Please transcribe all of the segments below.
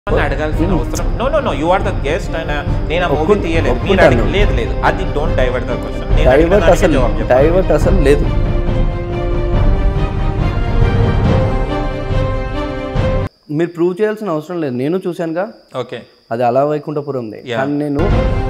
మిమ్మల్ని అడగాల్సిన అవసరం no no no you are the guest and నేను ఆ మూవీ ఒప్పుకుంటా- తీయలేదు మీరు ఒప్పుకుంటాను. అడిగి లేదు లేదు అది డోంట్ డైవర్ట్ ద క్వశ్చన్ నేను అడిగిన డైవర్ట్ దానికే అసలు జవాబు చెప్పండి. డైవర్ట్ అసలు లేదు మీరు ప్రూవ్ చేయాల్సిన అవసరం లేదు నేను చూశానుగా ఓకే అది అలా వైకుంఠపురంది Yeah. కానీ నేను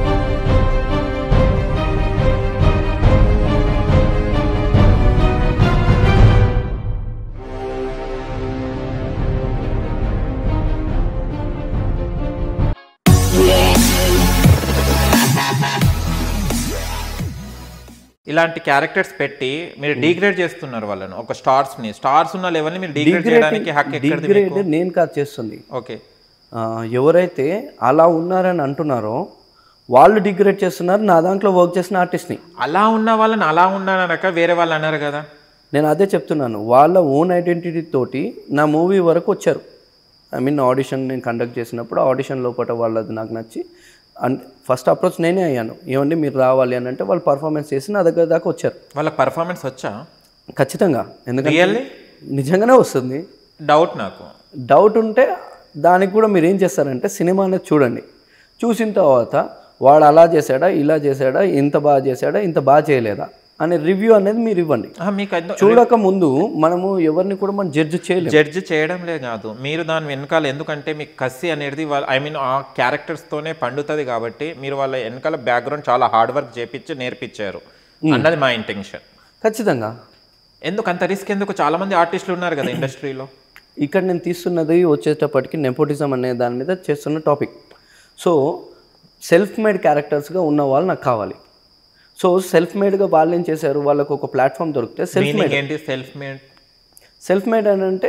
ఇలాంటి క్యారెక్టర్స్ పెట్టి మీరు డిగ్రేడ్ చేస్తున్నారు వాళ్ళను ఒక స్టార్స్ ని స్టార్స్ ఉన్న లెవెల్ ని మీరు డిగ్రేడ్ చేయడానికి హక్కు ఎక్కడిది డిగ్రేడ్ మీకు నేను కాదు చేస్తుంది ఓకే ఆ, ఎవరైతే అలా ఉన్నారని అంటున్నారో వాళ్ళు డిగ్రేడ్ చేస్తున్నారు నా దాంట్లో వర్క్ చేసిన ఆర్టిస్ట్ని అలా ఉన్న వాళ్ళని అలా ఉన్నానక వేరే వాళ్ళు అన్నారు కదా నేను అదే చెప్తున్నాను వాళ్ళ ఓన్ ఐడెంటిటీ తోటి నా మూవీ వరకు వచ్చారు ఐ మీన్ ఆడిషన్ నేను కండక్ట్ చేసినప్పుడు ఆడిషన్ లోపల వాళ్ళది నాకు నచ్చి అండ్ ఫస్ట్ అప్రోచ్ నేనే అయ్యాను ఏమండి మీరు రావాలి అని అంటే వాళ్ళు పర్ఫార్మెన్స్ చేసి నా దగ్గర దాకా వచ్చారు వాళ్ళకి పర్ఫార్మెన్స్ వచ్చా ఖచ్చితంగా ఎందుకంటే రియల్లీ నిజంగానే వస్తుంది డౌట్ నాకు డౌట్ ఉంటే దానికి కూడా మీరు ఏం చేస్తారంటే సినిమా అనేది చూడండి చూసిన తర్వాత వాడు అలా చేశాడా ఇలా చేశాడా ఇంత బాగా చేశాడా ఇంత బాగా చేయలేదా అనే రివ్యూ అనేది మీరు ఇవ్వండి ఆ, మీకు ఎంతో- చూడక ముందు మనము ఎవరిని కూడా మనం జడ్జ్ చేయలేము జడ్జ్ చేయడంలే కాదు మీరు దాని వెనకాల ఎందుకంటే మీకు కసి అనేది వాళ్ళ ఐ మీన్ ఆ క్యారెక్టర్స్తోనే పండుతుంది కాబట్టి మీరు వాళ్ళ వెనకాల బ్యాక్గ్రౌండ్ చాలా హార్డ్ వర్క్ చేపించి నేర్పించారు అన్నది మా ఇంటెన్షన్ ఖచ్చితంగా ఎందుకు అంత రిస్క్ ఎందుకు చాలా మంది ఆర్టిస్టులు ఉన్నారు కదా ఇండస్ట్రీలో ఇక్కడ నేను తీస్తున్నది వచ్చేటప్పటికి నెపోటిజం అనే దాని మీద చేస్తున్న టాపిక్ సో సెల్ఫ్ మేడ్ క్యారెక్టర్స్గా ఉన్న వాళ్ళు నాకు కావాలి సో సెల్ఫ్ మేడ్గా వాళ్ళు ఏం చేశారు వాళ్ళకు ఒక ప్లాట్ఫామ్ దొరికితే సెల్ఫ్ మీనింగ్ ఏంటి సెల్ఫ్ మేడ్ సెల్ఫ్ మేడ్ అని అంటే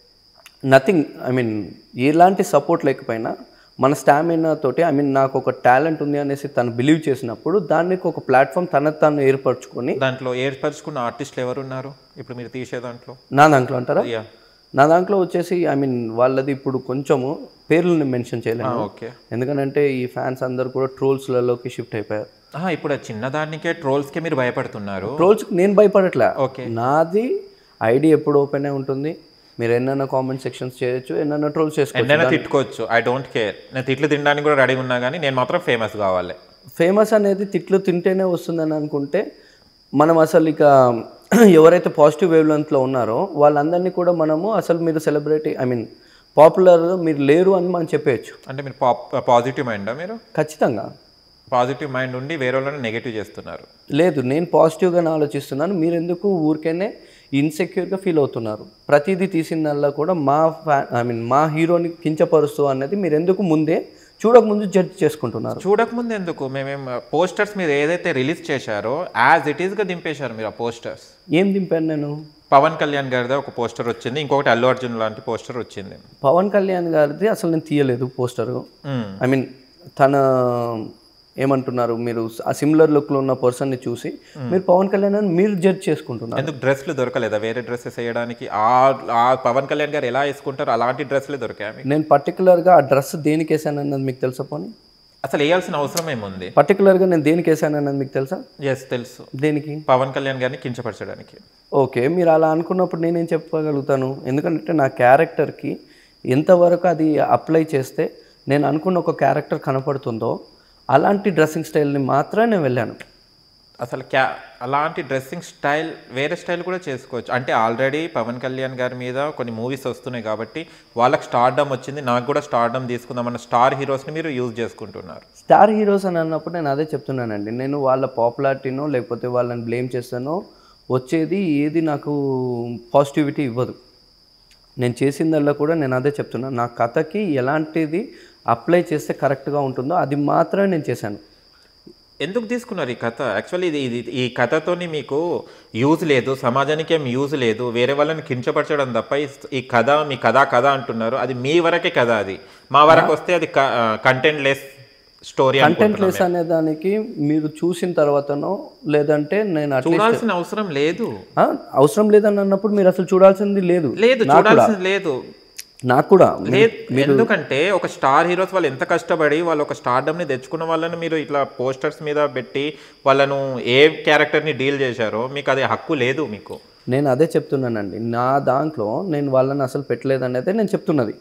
నథింగ్ ఐ మీన్ ఎలాంటి సపోర్ట్ లేకపోయినా మన స్టామినా తోటి ఐ మీన్ నాకు ఒక టాలెంట్ ఉంది అనేసి తను బిలీవ్ చేసినప్పుడు దానికి ఒక ప్లాట్ఫామ్ తన తను ఏర్పరచుకొని దాంట్లో ఏర్పరచుకున్న ఆర్టిస్టులు ఎవరు ఉన్నారు ఇప్పుడు మీరు తీసే దాంట్లో నా దాంట్లో అంటారా యా నా దాంట్లో వచ్చేసి ఐ మీన్ వాళ్ళది ఇప్పుడు కొంచెము పేర్లను మెన్షన్ చేయలేను ఓకే ఎందుకంటే ఈ ఫ్యాన్స్ అందరు కూడా ట్రోల్స్లలోకి షిఫ్ట్ అయిపోయారు ఇప్పుడు ఆ చిన్నదానికే ట్రోల్స్కే మీరు భయపడుతున్నారు ట్రోల్స్కి నేను భయపడట్లే ఓకే నాది ఐడి ఎప్పుడు ఓపెన్ అయి ఉంటుంది మీరు ఎన్నైనా కామెంట్ సెక్షన్స్ చేయొచ్చు ఎన్నైనా ట్రోల్స్ చేసుకోవచ్చు ఎంతైనా తిట్టుకోవచ్చు ఐ డోంట్ కేర్ నేను తిట్లు తినడానికి కూడా రెడీ ఉన్నా కానీ నేను మాత్రం ఫేమస్ కావాలి ఫేమస్ అనేది తిట్లు తింటేనే వస్తుందని అనుకుంటే మనం అసలు ఇక ఎవరైతే పాజిటివ్ వేవ్ లెంత్లో ఉన్నారో వాళ్ళందరినీ కూడా మనము అసలు మీరు సెలబ్రిటీ ఐ మీన్ పాపులర్ మీరు లేరు అని మనం చెప్పేయచ్చు అంటే మీరు పాజిటివ్ మైండా మీరు ఖచ్చితంగా పాజిటివ్ మైండ్ ఉండి వేరే వాళ్ళని నెగిటివ్ చేస్తున్నారు లేదు నేను పాజిటివ్గానే ఆలోచిస్తున్నాను మీరు ఎందుకు ఊరికేనే ఇన్సెక్యూర్గా ఫీల్ అవుతున్నారు ప్రతిదీ తీసిందల్లా కూడా మా ఫ్యా ఐ మీన్ మా హీరోని కించపరుస్తూ అనేది మీరు ఎందుకు ముందే చూడక ముందు జడ్జ్ చేసుకుంటున్నారు చూడకముందు ఎందుకు మేమేం పోస్టర్స్ మీరు ఏదైతే రిలీజ్ చేశారో యాజ్ ఇట్ ఈస్గా దింపేశారు మీరు ఆ పోస్టర్స్ ఏం దింపాను నేను పవన్ కళ్యాణ్ గారిది ఒక పోస్టర్ వచ్చింది ఇంకొకటి అల్లు అర్జున్ లాంటి పోస్టర్ వచ్చింది పవన్ కళ్యాణ్ గారిది అసలు నేను తీయలేదు పోస్టరు మ్మ్. ఐ మీన్ తన ఏమంటున్నారు మీరు ఆ సిమిలర్ లుక్లో ఉన్న పర్సన్ని చూసి మీరు పవన్ కళ్యాణ్ అని మీరు జడ్జ్ చేసుకుంటున్నారు ఎందుకు డ్రెస్లు దొరకలేదా వేరే డ్రెస్సెస్ వేయడానికి ఆ ఆ పవన్ కళ్యాణ్ గారు ఎలా వేసుకుంటారు అలాంటి డ్రెస్లే దొరికాయి మీకు నేను పర్టికులర్గా ఆ డ్రెస్ దేనికి వేసానన్నది మీకు తెలుసా పోనీ అసలు వేయాల్సిన అవసరం ఏముంది పర్టికులర్గా నేను దేనికి వేసానన్నది మీకు తెలుసా ఎస్ తెలుసు దేనికి పవన్ కళ్యాణ్ గారిని కించపరచడానికి ఓకే మీరు అలా అనుకున్నప్పుడు నేనేం చెప్పగలుగుతాను ఎందుకంటే నా క్యారెక్టర్కి ఎంతవరకు అది అప్లై చేస్తే నేను అనుకున్న ఒక క్యారెక్టర్ కనపడుతుందో అలాంటి డ్రెస్సింగ్ స్టైల్ని మాత్రమే నేను వెళ్ళాను అసలు క్యా అలాంటి డ్రెస్సింగ్ స్టైల్ వేరే స్టైల్ కూడా చేసుకోవచ్చు అంటే ఆల్రెడీ పవన్ కళ్యాణ్ గారి మీద కొన్ని మూవీస్ వస్తున్నాయి కాబట్టి వాళ్ళకి స్టార్డమ్ వచ్చింది నాకు కూడా స్టార్డమ్ తీసుకుందామన్న స్టార్ హీరోస్ని మీరు యూజ్ చేసుకుంటున్నారు స్టార్ హీరోస్ అని అన్నప్పుడు నేను అదే చెప్తున్నానండి నేను వాళ్ళ పాపులారిటీనో లేకపోతే వాళ్ళని బ్లేమ్ చేస్తానో వచ్చేది ఏది నాకు పాజిటివిటీ ఇవ్వదు నేను చేసిందల్లా కూడా నేను అదే చెప్తున్నాను నా కథకి ఎలాంటిది అప్లై చేస్తే కరెక్ట్గా ఉంటుందో అది మాత్రమే నేను చేశాను ఎందుకు తీసుకున్నారు ఈ కథ యాక్చువల్లీ ఇది ఇది ఈ కథతోని మీకు యూజ్ లేదు సమాజానికి ఏం యూజ్ లేదు వేరే వాళ్ళని కించపరచడం తప్ప ఈ- ఈ కథ మీ కథ కథ అంటున్నారు అది మీ వరకే కథ అది మా వరకు వస్తే అది content less story content less అనే దానికి మీరు చూసిన తర్వాతనో లేదంటే నేను అట్లీస్ట్ చూడాల్సిన అవసరం లేదు అవసరం లేదని అన్నప్పుడు మీరు అసలు చూడాల్సింది లేదు లేదు చూడాల్సింది లేదు నాకు కూడా లేదు ఎందుకంటే ఒక స్టార్ హీరోస్ వాళ్ళు ఎంత కష్టపడి వాళ్ళు ఒక స్టార్డమ్ ని తెచ్చుకున్న వాళ్ళని మీరు ఇట్లా పోస్టర్స్ మీద పెట్టి వాళ్ళను ఏ క్యారెక్టర్ ని డీల్ చేశారో మీకు అది హక్కు లేదు మీకు నేను అదే చెప్తున్నానండి నా దాంట్లో నేను వాళ్ళని అసలు పెట్టలేదనేదే నేను చెప్తున్నది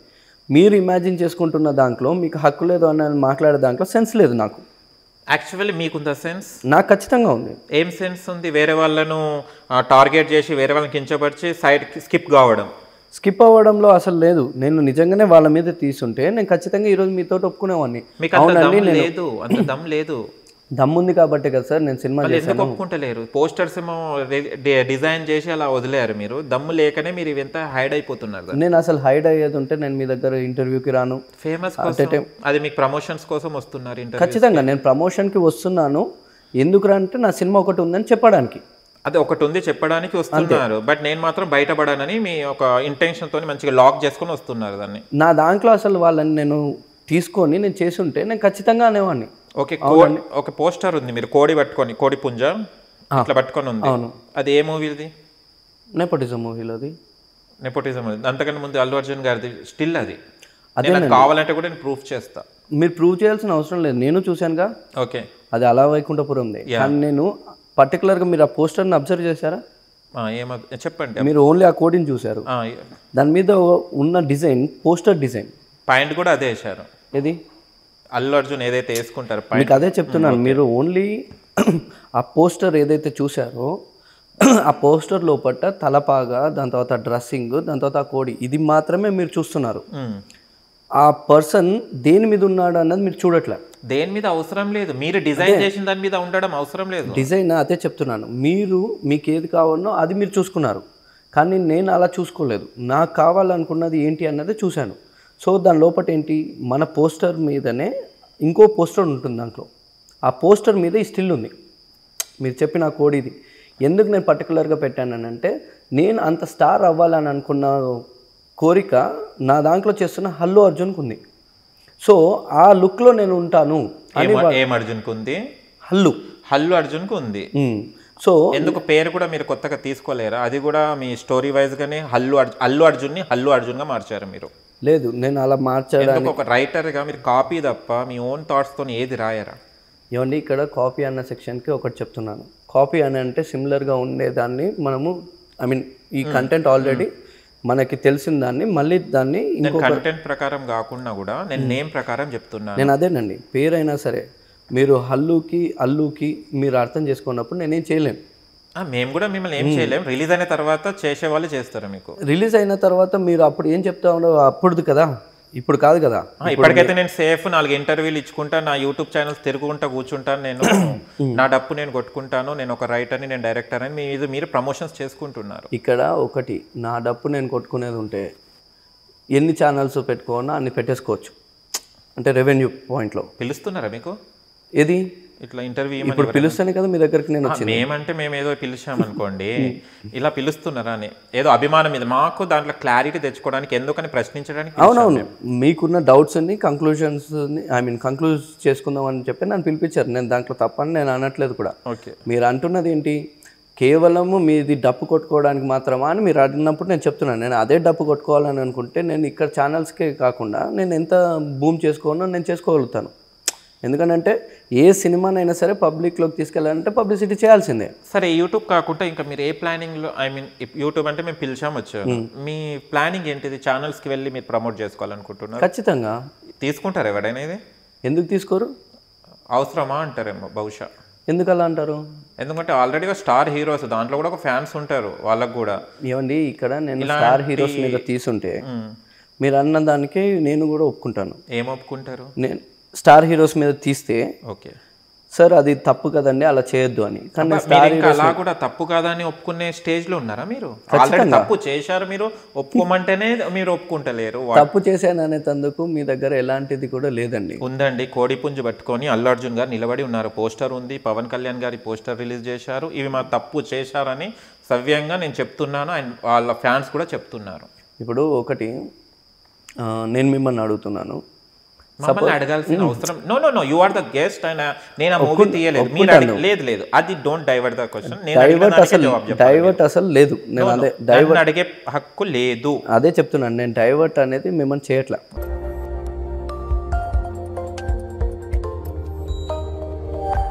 మీరు ఇమాజిన్ చేసుకుంటున్న దాంట్లో మీకు హక్కు లేదు అని మాట్లాడే దాంట్లో సెన్స్ లేదు నాకు యాక్చువల్లీ మీకుందా సెన్స్ నాకు ఖచ్చితంగా ఉంది ఏం సెన్స్ ఉంది వేరే వాళ్ళను టార్గెట్ చేసి వేరే వాళ్ళని కించపరిచి సైడ్ స్కిప్ కావడం స్కిప్ అవ్వడంలో అసలు లేదు నేను నిజంగానే వాళ్ళ మీద తీసుంటే నేను ఖచ్చితంగా ఈరోజు మీతో ఒప్పుకునేవాడిని మీకు అంత దమ్ లేదు అంత దమ్ లేదు దమ్ముంది కాబట్టి కదా సార్ నేను సినిమా వాళ్ళు చేశాను ఎందుకు ఒప్పుకుంటలేరు పోస్టర్స్ ఏమో డిజైన్ చేసి అలా వదిలేరు మీరు దమ్ము లేకనే మీరు ఇవంతా హైడ్ అయిపోతున్నారు నేను అసలు హైడ్ అయ్యేది ఉంటే నేను మీ దగ్గర ఇంటర్వ్యూకి రాను ఫేమస్ కోసం అది మీకు ప్రమోషన్స్ కోసం వస్తున్నారు ఇంటర్వ్యూ ఖచ్చితంగా నేను ప్రమోషన్కి వస్తున్నాను ఎందుకు అంటే నా సినిమా ఒకటి ఉందని చెప్పడానికి అది ఒకటి ఉంది చెప్పడానికి వస్తున్నారు బట్ నేను మాత్రం బయటపడానని మీ ఒక ఇంటెన్షన్ తోని మంచిగా లాక్ చేసుకొని వస్తున్నారు దాన్ని నా దాంట్లో అసలు వాళ్ళని నేను తీసుకొని నేను చేసి ఉంటే నేను ఖచ్చితంగా అనేవాడిని ఓకే కో- ఒక పోస్టర్ ఉంది మీరు కోడి పట్టుకొని కోడి పుంజ ఇట్లా పట్టుకొని ఉంది అవును. అది ఏ మూవీది నెపోటిజం మూవీలోది నెపోటిజం అంతకన్నా ముందు అల్లు అర్జున్ గారిది స్టిల్ అది నేను అది కావాలంటే కూడా నేను ప్రూఫ్ చేస్తా మీరు ప్రూవ్ చేయాల్సిన అవసరం లేదు నేను చూశానుగా ఓకే అది అలా వైకుంఠపురంది కానీ నేను పర్టికులర్గా మీరు ఆ పోస్టర్ని అబ్జర్వ్ చేశారా ఏమ చెప్పండి మీరు ఓన్లీ ఆ కోడిని చూశారు ఆ, దాని మీద ఉన్న డిజైన్ పోస్టర్ డిజైన్ పాయింట్ కూడా అదే వేశారు ఏది అల్లు అర్జున్ ఏదైతే వేసుకుంటారు పాయింట్ మీకు అదే చెప్తున్నాను మీరు ఓన్లీ ఆ పోస్టర్ ఏదైతే చూశారో ఆ పోస్టర్ లోపల తలపాగా దాని తర్వాత డ్రెస్సింగ్ దాని తర్వాత ఆ కోడి ఇది మాత్రమే మీరు చూస్తున్నారు ఆ పర్సన్ దేని మీద ఉన్నాడు అన్నది మీరు చూడట్లే దేని మీద అవసరం లేదు మీరు డిజైన్ చేసిన దాని మీద ఉండడం అవసరం లేదు డిజైన్ అదే చెప్తున్నాను మీరు మీకు ఏది కావాలనో అది మీరు చూసుకున్నారు కానీ నేను అలా చూసుకోలేదు నాకు కావాలనుకున్నది ఏంటి అన్నది చూశాను సో దాని లోపల ఏంటి మన పోస్టర్ మీదనే ఇంకో పోస్టర్ ఉంటుంది దాంట్లో ఆ పోస్టర్ మీద ఈ స్టిల్ ఉంది మీరు చెప్పిన ఆ కోడ్ ఇది ఎందుకు నేను పర్టికులర్గా పెట్టానంటే నేను అంత స్టార్ అవ్వాలని అనుకున్న కోరిక నా దాంట్లో చేస్తున్న హల్లు అర్జున్కి ఉంది సో ఆ లుక్లో నేను ఉంటాను ఏం ఏం అర్జున్కు ఉంది హల్లు హల్లు అర్జున్కు ఉంది ఉమ్. సో ఎందుకు పేరు కూడా మీరు కొత్తగా తీసుకోలేరా అది కూడా మీ స్టోరీ వైజ్ గానే హల్లు అర్జున్ అల్లు అర్జున్ని హల్లు అర్జున్ గా మార్చారు మీరు లేదు నేను అలా మార్చాడు ఎందుకు ఒక రైటర్ గా మీరు కాపీ తప్ప మీ ఓన్ థాట్స్ తోని ఏది రాయరా ఏమండి ఇక్కడ కాపీ అన్న సెక్షన్కి ఒకటి చెప్తున్నాను కాపీ అని అంటే సిమిలర్గా ఉండేదాన్ని మనము ఐ మీన్ ఈ కంటెంట్ ఆల్రెడీ మనకి తెలిసిన దాన్ని మళ్ళీ దాన్ని నేను ఇంకో కంటెంట్ ప్రకారం కాకుండా కూడా నేను నేమ్ ప్రకారం చెప్తున్నాను నేను అదేనండి పేరైనా సరే మీరు హల్లుకి అల్లుకి మీరు అర్థం చేసుకున్నప్పుడు నేనేం చేయలేను ఆ, మేము కూడా మిమ్మల్ని ఏం చేయలేం రిలీజ్ అయిన తర్వాత చేసే వాళ్ళు చేస్తారు మీకు రిలీజ్ అయిన తర్వాత మీరు అప్పుడు ఏం చెప్తా ఉండవు అప్పుడుది కదా ఇప్పుడు కాదు కదా ఆ, ఇప్పటికైతే నేను సేఫ్ నాలుగు ఇంటర్వ్యూలు ఇచ్చుకుంటా నా యూట్యూబ్ ఛానల్స్ తిరుగుకుంటా కూర్చుంటాను నేను నా డప్పు నేను కొట్టుకుంటాను నేను ఒక రైటర్ని నేను డైరెక్టర్ అని మీరు మీరు ప్రమోషన్స్ చేసుకుంటున్నారు ఇక్కడ ఒకటి నా డప్పు నేను కొట్టుకునేది ఉంటే ఎన్ని ఛానల్స్ పెట్టుకోనా అన్ని పెట్టేసుకోవచ్చు అంటే రెవెన్యూ పాయింట్లో పిలుస్తున్నారా మీకు ఏది ఇట్లా ఇంటర్వ్యూ ఇప్పుడు పిలుస్తేనే కదా మీ దగ్గరికి నేను వచ్చింది మేమంటే మేము ఏదో పిలిచామనుకోండి ఇలా పిలుస్తున్నారా అని ఏదో అభిమానం మీద మాకు దాంట్లో క్లారిటీ తెచ్చుకోవడానికి ఎందుకని ప్రశ్నించడానికి అవునవును మీకున్న డౌట్స్ అన్ని కంక్లూజన్స్ ఐ మీన్ కంక్లూజ్ చేసుకుందాం అని చెప్పి నన్ను పిలిపించారు నేను దాంట్లో తప్పని నేను అనట్లేదు కూడా ఓకే మీరు అంటున్నది ఏంటి కేవలము మీది డప్పు కొట్టుకోవడానికి మాత్రమా అని మీరు అడిగినప్పుడు నేను చెప్తున్నాను నేను అదే డప్పు కొట్టుకోవాలని అనుకుంటే నేను ఇక్కడ ఛానల్స్కే కాకుండా నేను ఎంత బూమ్ చేసుకోవాలో నేను చేసుకోగలుగుతాను ఎందుకంటే ఏ సినిమానైనా సరే పబ్లిక్లోకి తీసుకెళ్ళాలంటే పబ్లిసిటీ చేయాల్సిందే సరే యూట్యూబ్ కాకుండా ఇంకా మీరు ఏ ప్లానింగ్ లో ఐ మీన్ యూట్యూబ్ అంటే మేము పిలిచాం వచ్చారు మీ ప్లానింగ్ ఏంటిది ఛానల్స్ కి వెళ్ళి మీరు ప్రమోట్ చేసుకోవాలనుకుంటున్నారు ఖచ్చితంగా తీసుకుంటారు ఎవడైనా ఇది ఎందుకు తీసుకోరు అవసరమా అంటారేమో బహుశా ఎందుకు అలా అంటారు ఎందుకంటే ఆల్రెడీగా స్టార్ హీరోస్ దాంట్లో కూడా ఒక ఫ్యాన్స్ ఉంటారు వాళ్ళకు కూడా ఏమండి ఇక్కడ నేను స్టార్ హీరోస్ మీద తీసుంటే మీరు అన్న దానికి నేను కూడా ఒప్పుకుంటాను ఏం ఒప్పుకుంటారు నేను స్టార్ హీరోస్ మీద తీస్తే ఓకే సార్ అది తప్పు కదండి అలా చేయొద్దు అని కానీ నేను మీరు స్టార్ ఇంకా అలా కూడా తప్పు కాదా అని ఒప్పుకునే స్టేజ్ లో ఉన్నారా మీరు ఆల్రెడీ తప్పు చేశారు మీరు ఒప్పుకోమంటేనే మీరు ఒప్పుకుంటలేరు వా- తప్పు చేశాను అనేటందుకు మీ దగ్గర ఎలాంటిది కూడా లేదండి ఉందండి కోడిపుంజు పట్టుకొని అల్లు అర్జున్ గారు నిలబడి ఉన్నారు పోస్టర్ ఉంది పవన్ కళ్యాణ్ గారి పోస్టర్ రిలీజ్ చేశారు ఇవి మా తప్పు చేశారని సవ్యంగా నేను చెప్తున్నాను అండ్ వాళ్ళ ఫ్యాన్స్ కూడా చెప్తున్నారు ఇప్పుడు ఒకటి ఆ, నేను మిమ్మల్ని అడుగుతున్నాను మమ్మల్ని అడగాల్సిన అవసరం no no no you are the guest and నేను ఆ మూవీ తీయలేదు మీరు అడిగి లేదు లేదు అది డోంట్ డైవర్ట్ ద క్వశ్చన్ నేను అడిగిన డైవర్ట్ దానికే అసలు జవాబు చెప్పాలి డైవర్ట్ అసలు లేదు నేను అదే నన్ను అడిగే హక్కు లేదు అదే చెప్తున్నాను నేను డైవర్ట్ అనేది మిమ్మల్ని చేయట్లే